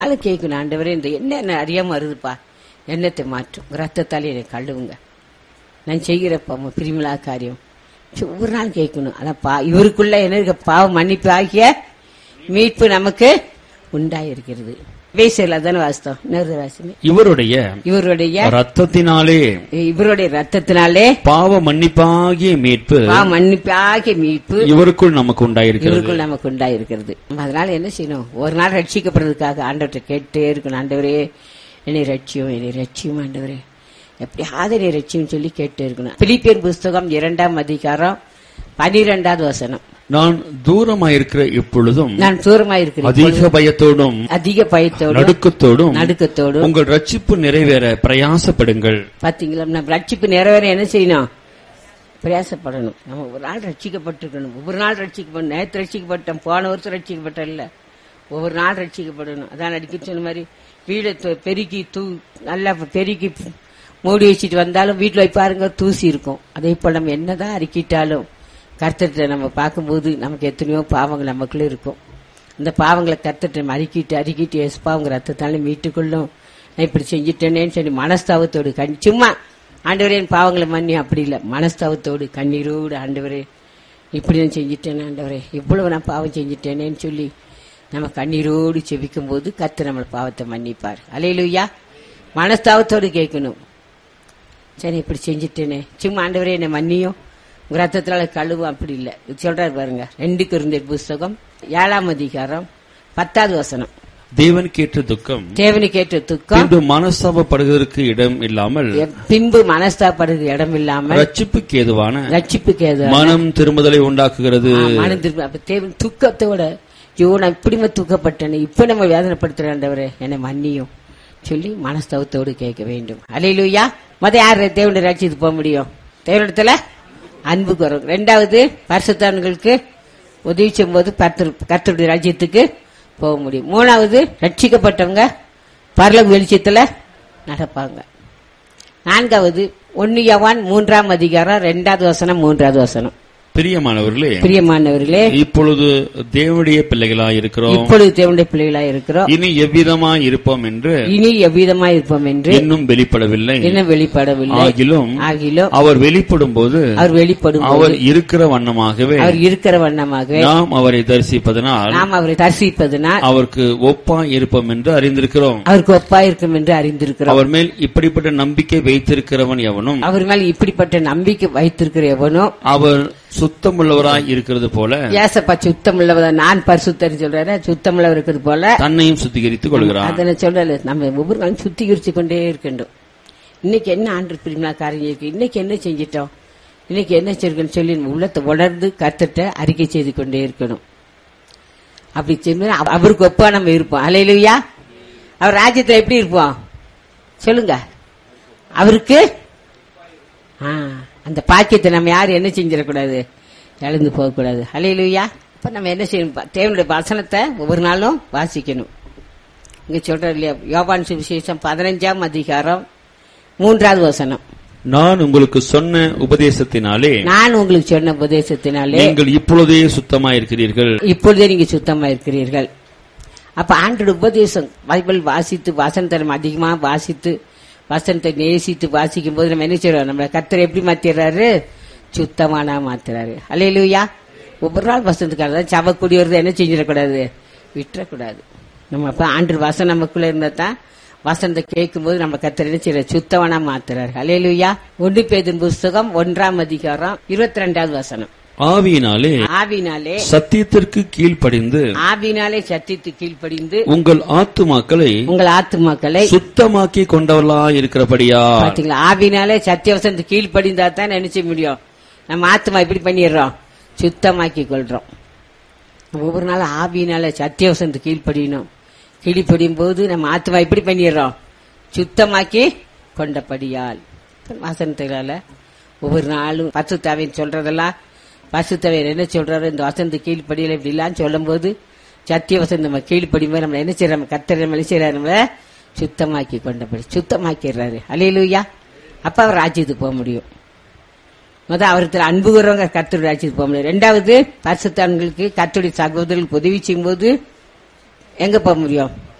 அதை கேட்கணும் ஆண்டவரே இந்த என்ன என்ன அறியாம வருதுப்பா எண்ணத்தை மாற்றும் ரத்தத்தாலே என்னை கழுவுங்க நான் செய்கிறப்பா உங்க பிரிமிலா காரியம் சரி, ஒவ்வொரு நாள் கேட்கணும் அதான் பா இவருக்குள்ள என்ன இருக்க பாவம் மன்னிப்பு ஆகிய மீட்பு நமக்கு உண்டாயிருக்கிறது வேசையில் அதான வாஸ்தவம் இன்னொரு வாசமே இவருடைய இவருடைய ரத்தத்தினாலே இவருடைய ரத்தத்தினாலே பாவ மன்னிப்பாகிய மீட்பு பாவ மன்னிப்பு ஆகிய மீட்பு இவருக்குள் நமக்கு உண்டாயிருக்கிறது இவருக்குள் நமக்கு உண்டாயிருக்கிறது அதனால என்ன செய்யணும் ஒரு நாள் ரட்சிக்கப்படுறதுக்காக ஆண்டவர்கிட்ட கேட்டே இருக்கணும் ஆண்டவரே என்னை ரட்சியும் என்னை ரட்சியும் ஆண்டவரே எப்படியாவது என்னை ரட்சியும் சொல்லி கேட்டே இருக்கணும் பிலிப்பியன் புஸ்தகம் இரண்டாம் அதிகாரம் பனிரெண்டாவது வசனம் நான் தூரமாயிருக்கிற இப்பொழுதும் நான் தூரமாயிருக்கிறேன் அதிக பயத்தோடும் அதிக பயத்தோடும் நடுக்கத்தோடும் நடுக்கத்தோடும் உங்கள் ரட்சிப்பு நிறைவேற பிரயாசப்படுங்கள் பாத்தீங்களா நம்ம ரட்சிப்பு நிறைவேற என்ன செய்யணும் பிரயாசப்படணும் நம்ம ஒரு நாள் ரட்சிக்கப்பட்டிருக்கணும் ஒவ்வொரு நாள் ரட்சிக்கப்படணும் நேற்று ரட்சிக்கப்பட்டோம் போன வருஷம் ரட்சிக்கப்பட்டோம் இல்ல ஒவ்வொரு நாள் ரட்சிக்கப்படணும் அதான் அடிக்க சொன்ன மாதிரி வீடை து- பெருக்கி தூ நல்லா பெருக்கி மூடி வச்சுட்டு வந்தாலும் வீட்டில் போய் பாருங்க தூசி இருக்கும் அதே போல் நம்ம என்னதான் அறிக்கிட்டாலும் கர்த்தத்தை நம்ம பார்க்கும்போது நமக்கு எத்தனையோ பாவங்கள் நமக்குள்ள இருக்கும் அந்த பாவங்களை கர்த்தத்தை நம்ம அறிக்கிட்டு அறிக்கிட்டு எஸ்பா உங்க ரத்தத்தால மீட்டுக்கொள்ளும் நான் இப்படி செஞ்சுட்டேனேன்னு சொல்லி மனஸ்தாபத்தோடு கண் சும்மா ஆண்டவரே என் பாவங்களை மன்னி அப்படி இல்லை மனஸ்தாபத்தோடு கண்ணீரோடு ஆண்டவரே இப்படி நான் செஞ்சுட்டேன் ஆண்டவரே இவ்வளவு நான் பாவம் செஞ்சுட்டேனேன்னு சொல்லி நம்ம கண்ணீரோடு செபிக்கும் போது கத்து நம்ம பாவத்தை மன்னிப்பார் அலையிலுயா மனஸ்தாபத்தோடு கேட்கணும் சரி இப்படி செஞ்சுட்டேனே சும்மா ஆண்டவரே என்னை மன்னியும் உங்க ரத்தத்தினால கழுவும் அப்படி இல்லை சொல்றாரு பாருங்க ரெண்டு குருந்தர் புஸ்தகம் ஏழாம் அதிகாரம் பத்தாவது வசனம் தேவன் கேட்ட துக்கம் தேவனி கேட்ட துக்கம் பின்பு மனஸ்தாபப்படுவதற்கு இடம் இல்லாமல் பின்பு மனஸ்தாப்படுறது இடம் இல்லாமல் ரட்சிப்புக்கு ஏதுவான ரட்சிப்புக்கு ஏது மனம் திரும்புதலை உண்டாக்குகிறது மனம் திரும்ப அப்ப தேவன் துக்கத்தோட ஐயோ நான் இப்படிமா துக்கப்பட்டேன் இப்ப நம்ம வேதனைப்படுத்துறாண்டவரே என்னை மன்னியும் சொல்லி மனஸ்தவத்தோடு கேட்க வேண்டும் அலையிலுயா மத யார் தேவனுடைய ராட்சியத்துக்கு போக முடியும் தேவனிடத்துல அன்பு குறவு ரெண்டாவது பரிசுத்தான்களுக்கு உதவி செய்யும்போது கர்த்தருடைய ராஜ்யத்துக்கு போக முடியும் மூணாவது ரட்சிக்கப்பட்டவங்க பரலோக வெளிச்சத்துல நடப்பாங்க நான்காவது ஒன்னு யவான் மூன்றாம் அதிகாரம் ரெண்டாவது வசனம் மூன்றாவது வசனம் பிரியமானவர்களே பிரியமானவர்களே இப்பொழுது தேவனுடைய பிள்ளைகளாய் இருக்கிறோம் இப்பொழுது தேவனுடைய பிள்ளைகளா இருக்கிறோம் இனி எவ்விதமாய் இருப்போம் என்று இனி எவ்விதமா இருப்போம் என்று இன்னும் வெளிப்படவில்லை இன்னும் வெளிப்படவில்லை ஆகிலும் ஆகிலும் அவர் வெளிப்படும் போது அவர் வெளிப்படும் போது அவர் இருக்கிற வண்ணமாகவே அவர் இருக்கிற வண்ணமாகவே நாம் அவரை தரிசிப்பதனால் நாம் அவரை தரிசிப்பதனால் அவருக்கு ஒப்பாய் இருப்போம் என்று அறிந்திருக்கிறோம் அவருக்கு ஒப்பா இருக்கும் என்று அறிந்திருக்கிறோம் அவர் மேல் இப்படிப்பட்ட நம்பிக்கை வைத்திருக்கிறவன் எவனும் அவர் மேல் இப்படிப்பட்ட நம்பிக்கை வைத்திருக்கிற எவனோ அவர் சுத்தமுள்ளவராய் இருக்கிறது போல ஏசப்பா சுத்தம் உள்ளவத நான் பரிசுத்தர் சொல்றாரு சுத்தம் உள்ளவர் இருக்கிறது போல தன்னையும் சுத்திகரித்துக் கொள்கிறார் அதனை சொல்லல நம்ம ஒவ்வொரு நாளும் சுத்திகரிச்சு கொண்டே இருக்கின்றோம் இன்னைக்கு என்ன ஆண்டு பிரிமினா காரியம் இருக்கு இன்னைக்கு என்ன செஞ்சிட்டோம் இன்னைக்கு என்ன செஞ்சிருக்கோம்னு சொல்லி நம்ம உள்ளத்தை உணர்ந்து கத்துட்ட அறிக்கை செய்து கொண்டே இருக்கணும் அப்படி செய்யும்போது அவ- அவருக்கு ஒப்பா நம்ம இருப்போம் அலையிலுயா அவர் ராஜ்யத்துல எப்படி இருப்போம் சொல்லுங்க அவருக்கு ஆ, அந்த பாக்கியத்தை நம்ம யாரும் என்ன செஞ்சிடக்கூடாது இழந்து போகக்கூடாது அலையிலுயா இப்ப நம்ம என்ன செய்யணும் பா- தேவனுடைய வசனத்தை ஒவ்வொரு நாளும் வாசிக்கணும் இங்க சொல்ற இல்லையா யோபான் சுவிசேஷம் பதினஞ்சாம் அதிகாரம் மூன்றாவது வசனம் நான் உங்களுக்கு சொன்ன உபதேசத்தினாலே நான் உங்களுக்கு சொன்ன உபதேசத்தினாலே நீங்கள் இப்பொழுதே சுத்தமாய் இருக்கிறீர்கள் இப்பொழுதே நீங்க சுத்தமா இருக்கிறீர்கள் அப்ப ஆண்டோட உபதேசம் பைபிள் வாசித்து வசனத்தை நம்ம அதிகமா வாசித்து வசனத்தை நேசித்து வாசிக்கும் போது நம்ம என்ன செய்யறோம் நம்ம கத்தரை எப்படி மாத்திடுறாரு சுத்தமானா மாத்துறாரு அலையிலுயா ஒவ்வொரு நாள் வசனத்துக்காக தான் சவக்குடி வருது என்ன செஞ்சிடக்கூடாது விட்டுறக்கூடாது நம்ம அப்ப ஆண்டு வசனம் நமக்குள்ள இருந்தா தான் வசனத்தை கேட்கும் போது நம்ம கத்தரை என்ன செய்யற சுத்தவனா மாத்துறாரு அலையிலுயா ஒன்று பேதின் புஸ்தகம் ஒன்றாம் அதிகாரம் இருபத்தி ரெண்டாவது வசனம் ஆவியினாலே ஆவினாலே சத்தியத்திற்கு கீழ்ப்படிந்து ஆவினாலே சத்தியத்து கீழ்ப்படிந்து உங்கள் ஆத்துமாக்களை உங்கள் ஆத்துமாக்களை சுத்தமாக்கி கொண்டவர்களாய் இருக்கிறபடியா பாத்தீங்களா ஆவினாலே சத்தியவசனத்து கீழ்ப்படிந்தா தான் நினைச்ச முடியும் நம்ம ஆத்மா இப்படி பண்ணிடுறோம் சுத்தமாக்கி கொள்றோம் ஒவ்வொரு நாளும் ஆவினால சத்தியவசனத்து கீழ்ப்படியணும் கீழ்ப்படியும் போது நம்ம ஆத்மா இப்படி பண்ணிடுறோம் சுத்தமாக்கி கொண்டபடியால் வசனத்துகளால ஒவ்வொரு நாளும் பசுத்தாவின் சொல்றதெல்லாம் பசுத்தவையர் என்ன சொல்றாரு இந்த வசந்த கீழ்ப்படியில இப்படிலாம் சொல்லும் போது சத்திய வசந்த நம்ம கீழ்ப்படியும் போது நம்ம என்ன செய்யறோம் கத்தரை நம்ம என்ன செய்யறாரு நம்மள சுத்தமாக்கி கொண்டபடி சுத்தமாக்கிடுறாரு அலையிலுயா அப்ப அவர் ராஜ்யத்துக்கு போக முடியும் முத அவருக்கு அன்பு கூறவங்க கத்தருடைய ராஜ்யத்துக்கு போக முடியும் ரெண்டாவது பரிசுத்தான்களுக்கு கத்தருடைய சகோதரர்களுக்கு உதவி செய்யும் போது எங்க போக முடியும்